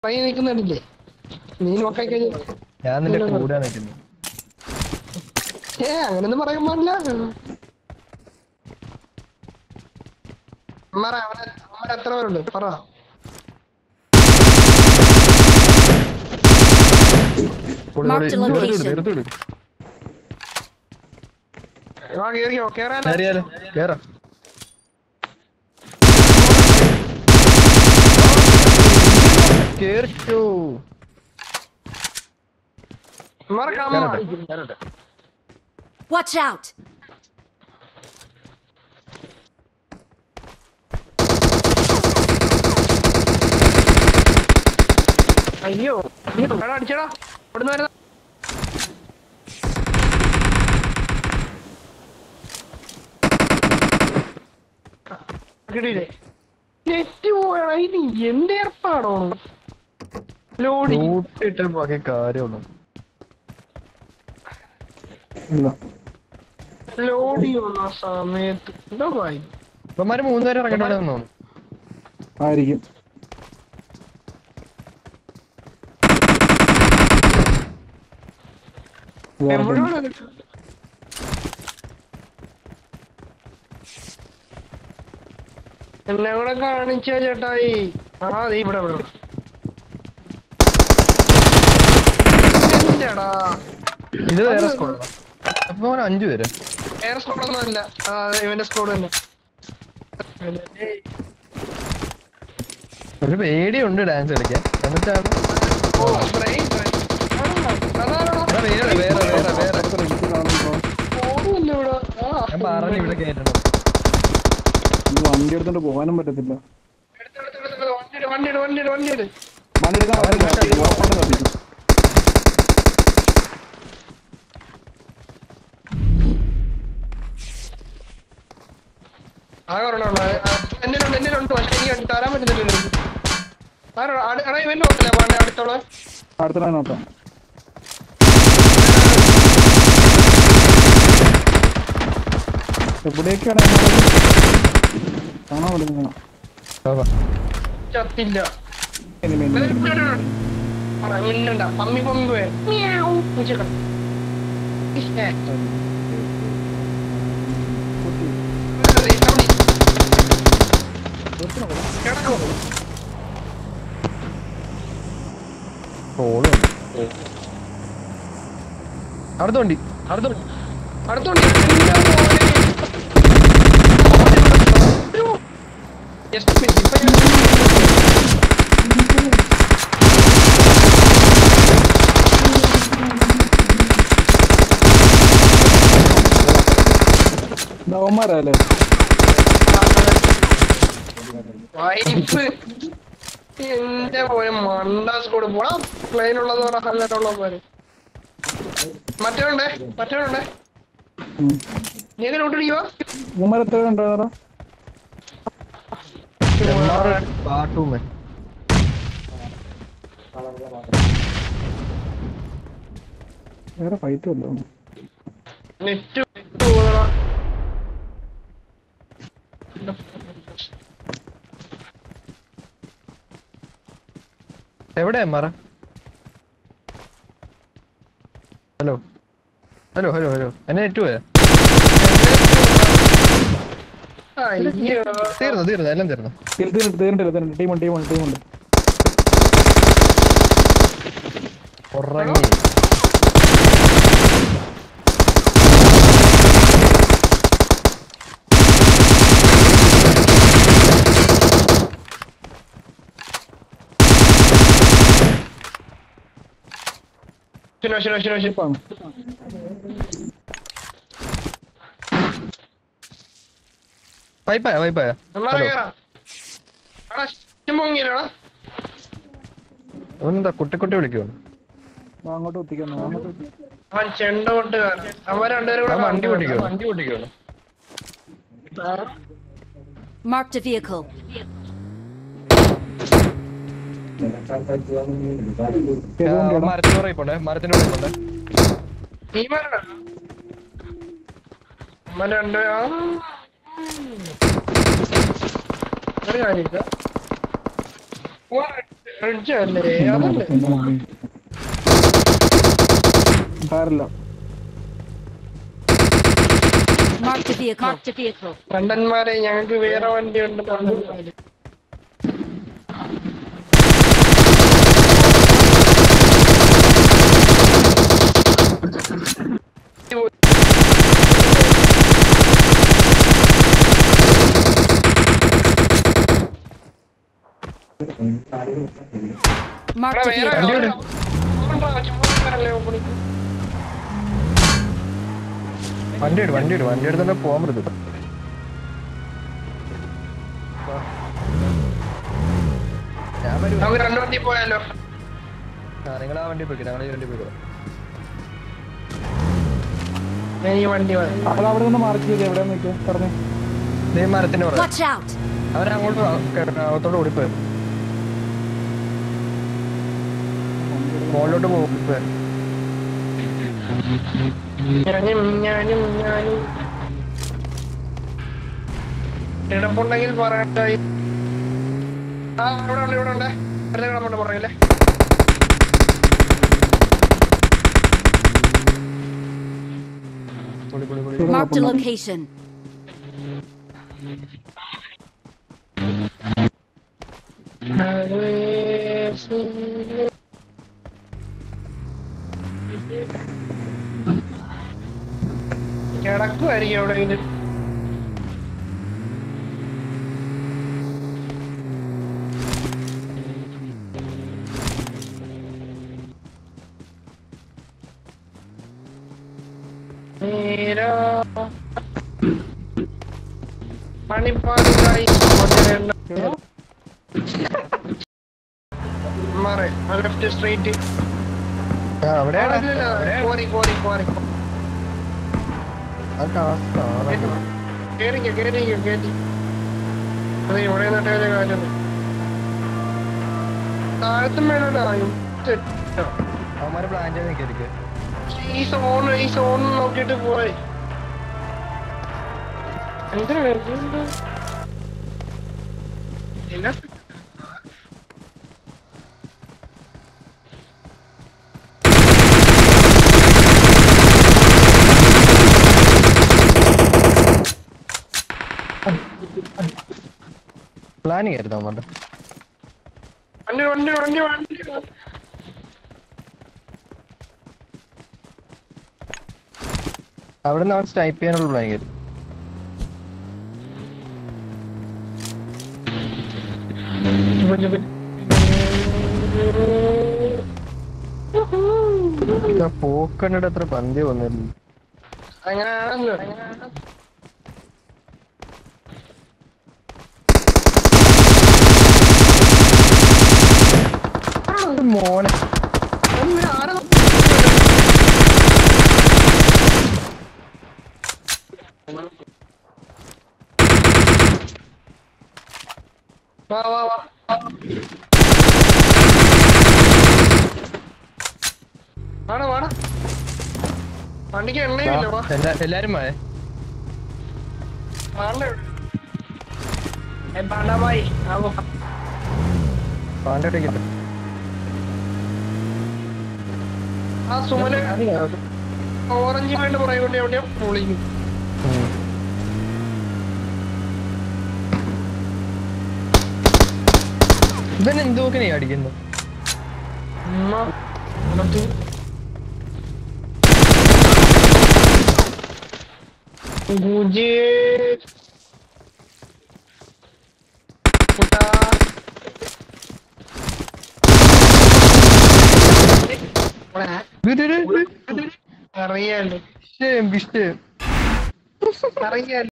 പയ്യ നിൽക്കുന്നുണ്ടില്ലേ നീ നോക്കാൻ കഴിഞ്ഞു ഞാൻ നിന്റെ കൂടെ നിൽക്കുന്നു ഏ അങ്ങനൊന്നും പറയാൻ പാടില്ല അമ്മാറ അവനെ അമ്മ എത്ര പേരുണ്ട് പറ Marked a location. എടുത്തോളൂ വാ കേറിയോ കേറാലോ അറിയാലോ കേറാം കേറിക്കോ അമ്മാറ കമ്മ കേറട്ടെ. Watch out! അയ്യോ എടാ അടിച്ചടാ ഇവിടുന്ന് വരുന്ന കിട്ടിയില്ലേ നെറ്റ് പോയടാ ഇത് എന്റെ ഏർപ്പാടോ ലോഡി കൂട്ടിട്ട് ബാക്കി കാര്യമുള്ളൂ ഇല്ല ലോഡി വന്ന സമയത്ത് എന്തോ ഭായി ഇവന്മാര് മൂന്നുപേരും ഇറങ്ങിയിട്ടുണ്ടെന്ന് തോന്നുന്നു ആയിരിക്കും വേറെ തന്നെ. എവിടെയാണ് എന്നെ കൂടെ കാണിച്ച ചേട്ടായി ആ നീ ഇവിടെ ഇവിടെ എന്റെടാ ഇത് വേറെ സ്കോഡാണ് അപ്പൊ അവന് അഞ്ചു പേര് വേറെ സ്കോഡൊന്നും അല്ല ആ ഇവന്റെ സ്കോഡ് തന്നെ ഒരു പേടിയുണ്ട് ഡാൻസ് കളിക്കാൻ എന്നിട്ടാണ് ഓ ബ്രെയിൻ അതാണോ എടാ, വേറെ വേറെ വേറെ വേറെ അടുത്ത റെഡിക്ക് കാണുമ്പോ ഓടുന്നില്ല ഇവിടെ ആ ഞാൻ പറഞ്ഞു ഇവിടെ കയറ്റണം ഇത് വണ്ടി എടുത്തോണ്ട് പോകാനും പറ്റത്തില്ല എടുത്ത് എടുത്ത് എടുത്ത് വണ്ടിയിട് വണ്ടിയിട് വണ്ടിയിട് വണ്ടിയിട് വണ്ടി എടുക്കാൻ പറ്റില്ല ഉറപ്പായിട്ടും കത്തിക്കും ആകെ ഒരെണ്ണമുള്ളൂ. ആ, എന്നിലുണ്ട് എന്നിലുണ്ട് പക്ഷെ എനിക്ക് തരാൻ പറ്റുന്നില്ല ആരോ അടാ ഇവന്റെ ഹോട്ടലാ പാണ്ഡെ അടുത്തോളെ അടുത്ത നോക്കാം എവിടെയൊക്കെയാണ് കാണാൻ പറ്റുന്ന ചത്തില്ല ഇനി മെയിൻ മിന്നണ്ട പമ്മി പമ്മി പോയ പൂച്ചക്കൾ ഓളും അടുത്ത വണ്ടി അടുത്ത വണ്ടി അടുത്തോണ്ട് ജസ്റ്റ് മിനിറ്റ് ഇപ്പൊ ഞാൻ അവന്മാരല്ലേ വൈഫ് എന്റെ പോലെ മണ്ടാസ് കൂടെ പോടാ പ്ലെയിൻ ഉള്ളത് പറ ഹല്ലറ്റുള്ള പോലെ മറ്റേ മറ്റേ നീ എങ്ങനെ വിട്ടിരിക്കുവാ അവന്മാർ എത്ര ഉണ്ടാകാറോ പാട്ടുമേ വേറെ ഫൈറ്റ് വല്ലോ നെറ്റ് പോകണ എവിടെയാ മറ ഹലോ ഹലോ ഹലോ ഹലോ എന്നെ നെറ്റ് പോയാ അയ്യോ തീർന്നു തീർന്നു എല്ലാം തീർന്നു തീർന്നിട്ട് തീർന്നില്ല തീർന്നിട്ട് ടീമുണ്ട് ടീമുണ്ട് ടീമുണ്ട് ഉറങ്ങി ശരി ശരി ശരി ശരി ഇപ്പാണ് വൈപ്പായ വൈപ്പായ എന്നാ കേറാം എടാ പൊങ്ങിയില്ലടാ അവനെന്താ കുട്ടി കുട്ടി വിളിക്കുവോ വാ, അങ്ങോട്ട് എത്തിക്കുന്നു അങ്ങോട്ട് എത്തി. അവൻ ചെണ്ട കൊണ്ട് അവൻ രണ്ടുപേരും ആ കൂടെ വണ്ടി പൊട്ടിക്കോ വണ്ടി വണ്ടി പൊട്ടിക്കോ Marked a vehicle. ഏത് വണ്ടിയാടാ? മരത്തിന്റെ പുറകെ പോണ്ടേ മരത്തിന്റെ പുറകെ പോണ്ടേ നീ വരണ്ട അവൻ രണ്ട് ആ. ഒരു കാര്യമില്ല പോവാ, ഫ്രിഡ്ജല്ലേ അതല്ലേ സാറില്ല Marked a vehicle. Marked a vehicle. കണ്ടന്മാരെ ഞങ്ങൾക്ക് വേറെ വണ്ടി ഉണ്ട് കണ്ടന്മാര് Marked a വേറെ vehicle. ചുമ്മാ ഓപ്പണിക്ക് വണ്ടി ഇട് വണ്ടി ഇട് വണ്ടി എടുത്തോണ്ട് പോകാൻ പറ്റത്തില്ല ഞാൻ വരും നമുക്ക് രണ്ടു വണ്ടി പോയാലോ നിങ്ങൾ ആ വണ്ടി പോയിക്കോ ഞങ്ങൾ ഈ വണ്ടി പോയിക്കോ ഞാൻ ഈ വണ്ടി മതി അത് അവിടെ നിന്ന് മാർക്ക് ചെയ്ത് എവിടെ നിൽക്കുക പറഞ്ഞു നീ മരത്തിന്റെ പുറകെ Watch out! അവരങ്ങോട്ട് അകത്തോട്ട് ഓടിപ്പോയി മുകളിലോട്ട് പോകും ഞാനും ഞാനും ഞാനും കിടപ്പുണ്ടെങ്കിൽ പറയണ്ടായി ആ ഇവിടെ ഉണ്ട് ഇവിടെ ഉണ്ട് വെറുതെ കിടപ്പുണ്ട് പറയല്ലേ പൊളി പൊളി പൊളി Marked a location. കിടക്കുമായിരിക്കും എവിടെയെങ്കിലും നേരാ പണിപ്പാടിക്കായി മാറേ ലെഫ്റ്റ് സ്ട്രൈറ്റ് ആ, അവിടെയാണ് കോരി കോരി കോരി ആ ടാസ്ക് ആണ് കേറിക്കോ കേറിക്കോ കേറി അതെ ഇവിടെ നിന്നിട്ട് വലിയ കാര്യമൊന്നും താഴത്തും മേലോട്ടായും അവന്മാര് പ്ലാൻ ചെയ്ത് നിൽക്കായിരിക്കും ഈ സോൺ ഈ സോൺ നോക്കിയിട്ട് പോയി എന്തിനാണ് എന്ത്? എന്നാ? പ്ലാനിങ് ആയിരുന്നു അവന്മാരുടെ വണ്ടി വണ്ടി വണ്ടി വണ്ടി അവിടെ നിന്ന് അവൻ സ്നൈപ്പ് ചെയ്യാനുള്ള പ്ലാനിങ് ആയിരുന്നു ഇതാ പോക്കണ്ടിട്ട് അത്ര പന്തി വന്നിരുന്നു അങ്ങനെയാണല്ലോ മോനെ വാ വാ വാ വാടാ വാടാ വണ്ടിക്ക് എണ്ണയില്ല വാ എല്ലാ- എല്ലാരും മഴ വാണ്ട ഏ പാണ്ടാ ഭായി ആവോ പാൻ്റെ ആ സുമന് ഓറഞ്ച് വേണ്ട പുറകെ കൊണ്ട് എവിടെയോ പൊളിക്കും ഇവൻ എന്തോക്കെ നീ അടിക്കുന്നു ഉമ്മ എന്നിട്ട് ഗുജി കുട്ടാ അറിയാലോ വിഷയം വിഷയം അറിയാലോ